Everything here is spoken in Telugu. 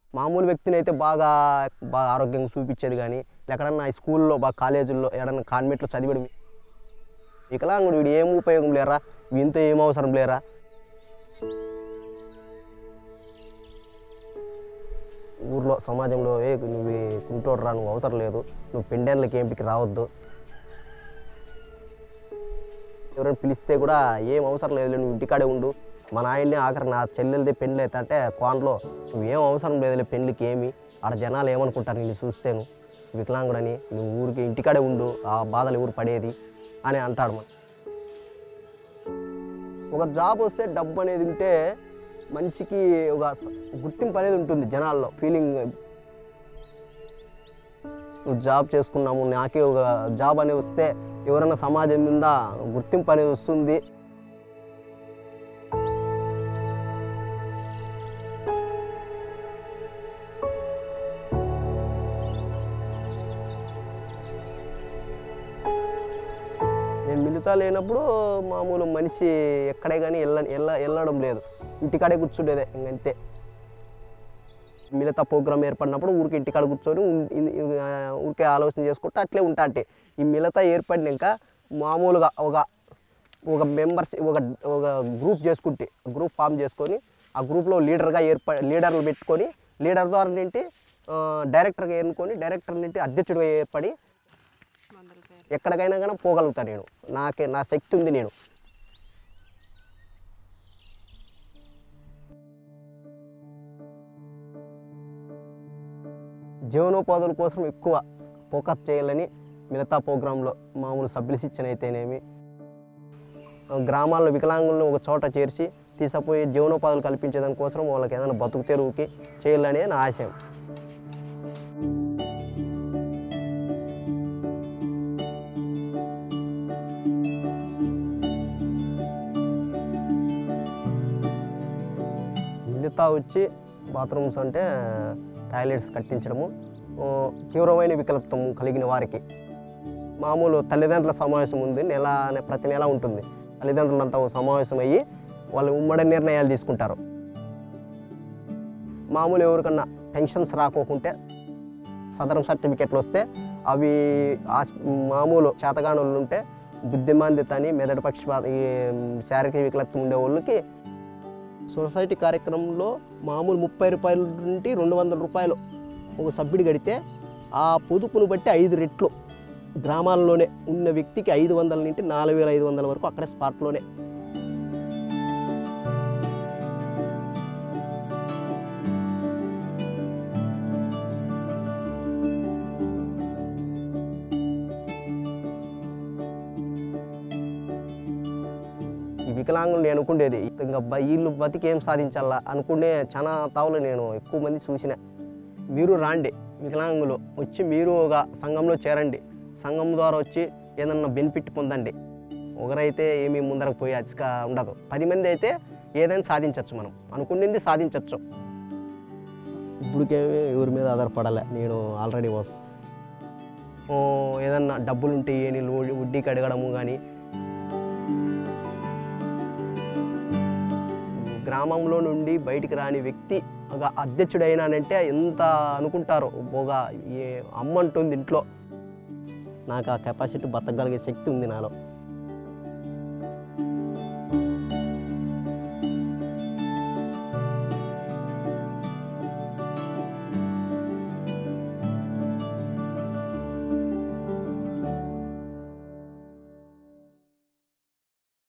మామూలు వ్యక్తిని అయితే బాగా బాగా ఆరోగ్యంగా చూపించేది కానీ ఎక్కడన్నా ఈ స్కూల్లో బాగా కాలేజీల్లో ఎక్కడన్నా కాన్వెంట్లో చదివడం వికలాంగుడు వీడు ఏం ఉపయోగం లేరా వీంతో ఏం అవసరం లేరా ఊర్లో సమాజంలో ఏ నువ్వు కుంటోడు రా నువ్వు అవసరం లేదు నువ్వు పెండెన్లకి ఏంటికి రావద్దు ఎవరైనా పిలిస్తే కూడా ఏం అవసరం లేదు నువ్వు ఇంటికాడే ఉండు మా నాయన్ని ఆఖరి నా చెల్లెలది పెళ్ళి అయితే అంటే కోన్లో నువ్వేం అవసరం లేదులే పెళ్ళికి ఏమి ఆడ జనాలు ఏమనుకుంటారు నిన్ను చూస్తేను వికలాంగుడని నువ్వు ఊరికి ఇంటికాడే ఉండు ఆ బాధలు ఎవరు పడేది అని అంటాడు మన ఒక జాబ్ వస్తే డబ్బు అనేది ఉంటే మనిషికి ఒక స- గుర్తింపు అనేది ఉంటుంది జనాల్లో ఫీలింగ్ నువ్వు జాబ్ చేసుకున్నాము నాకే ఒక జాబ్ అనేది వస్తే ఎవరైనా సమాజం మీద గుర్తింపు అనేది వస్తుంది నేను మిగతా లేనప్పుడు మామూలు మనిషి ఎక్కడే కానీ వెళ్ళ వెళ్ళ వెళ్ళడం లేదు ఇంటికాడే కూర్చుండేదే ఇంకంతే మిగతా ప్రోగ్రామ్ ఏర్పడినప్పుడు ఊరికి ఇంటికాడ కూర్చొని ఉన్- ఇన్- ఇన్- ఆ, ఊరికే ఆలోచన చేసుకుంటే అట్లే ఉంటా అంటే ఈ మిగతా ఏర్పడినాక మామూలుగా ఒక ఒక మెంబర్స్ ఒక ఒక గ్రూప్ చేసుకుంటే గ్రూప్ ఫామ్ చేసుకొని ఆ గ్రూప్లో లీడర్గా ఏర్ప లీడర్లు పెట్టుకొని లీడర్ ద్వారా నింటి డైరెక్టర్గా ఎన్నుకొని డైరెక్టర్ నుండి అధ్యక్షుడిగా ఏర్పడి ఎక్కడికైనా కానీ పోగలుగుతా నేను నాకే నా శక్తి ఉంది నేను జీవనోపాధుల కోసం ఎక్కువ ఫోకస్ చేయాలని మిగతా ప్రోగ్రాంలో మామూలు సభ్యుల శిక్షణ అయితేనేమి గ్రామాల్లో వికలాంగులను ఒక చోట చేర్చి తీసుకుపోయి జీవనోపాధులు కల్పించే దానికోసం వాళ్ళకి ఏదైనా బతుకు తెరువుకి చేయాలనే నా ఆశయం మిగతా వచ్చి బాత్రూమ్స్ అంటే టాయిలెట్స్ కట్టించడము ఆ, తీవ్రమైన వికలత్వం కలిగిన వారికి మామూలు తల్లిదండ్రుల సమావేశం ఉంది నెల ప్రతి నెల ఉంటుంది తల్లిదండ్రులంతా ఒక సమావేశం అయ్యి వాళ్ళు ఉమ్మడి నిర్ణయాలు తీసుకుంటారు మామూలు ఎవరికన్నా పెన్షన్స్ రాకోకుంటే సదరం సర్టిఫికెట్లు వస్తే అవి ఆస్- మామూలు చేతగాని వాళ్ళు ఉంటే బుద్ధిమాంద్యత అని మెదడు పక్షపాత ఈ శారీరక వికలత్వం ఉండే వాళ్ళకి సొసైటీ కార్యక్రమంలో మామూలు ముప్పై రూపాయల నుండి రెండు వందల రూపాయలు ఒక సభ్యుడు గడితే ఆ పొదుపును బట్టి ఐదు రెట్లు గ్రామాల్లోనే ఉన్న వ్యక్తికి ఐదు వందల నుండి నాలుగు వేల ఐదు వందల వరకు అక్కడే స్పాట్లోనే ఈ వికలాంగులు నేను అనుకునేది ఇంకా బ- వీళ్ళు బతికి ఏం సాధించాలా అనుకునే చాలా తావులు నేను ఎక్కువ మంది చూసిన మీరు రాండి వికలాంగులు వచ్చి మీరు ఒక సంఘంలో చేరండి సంఘం ద్వారా వచ్చి ఏదన్నా బెనిఫిట్ పొందండి ఒకరైతే ఏమీ ముందరకు పోయి అచ్చక ఉండదు పది మంది అయితే ఏదైనా సాధించవచ్చు మనం అనుకునేది సాధించవచ్చు ఇప్పటికేమీ ఎవరి మీద ఆధారపడాలి నేను ఆల్రెడీ వస్ ఓ, ఏదన్నా డబ్బులు ఉంటే ఏని వడ్డీకి అడగడము కానీ గ్రామంలో నుండి బయటికి రాని వ్యక్తి ఒక అధ్యక్షుడైనానంటే ఎంత అనుకుంటారు ఒక ఏ అమ్మ ఉంటుంది ఇంట్లో నాకు ఆ కెపాసిటీ బతకగలిగే శక్తి ఉంది నాలో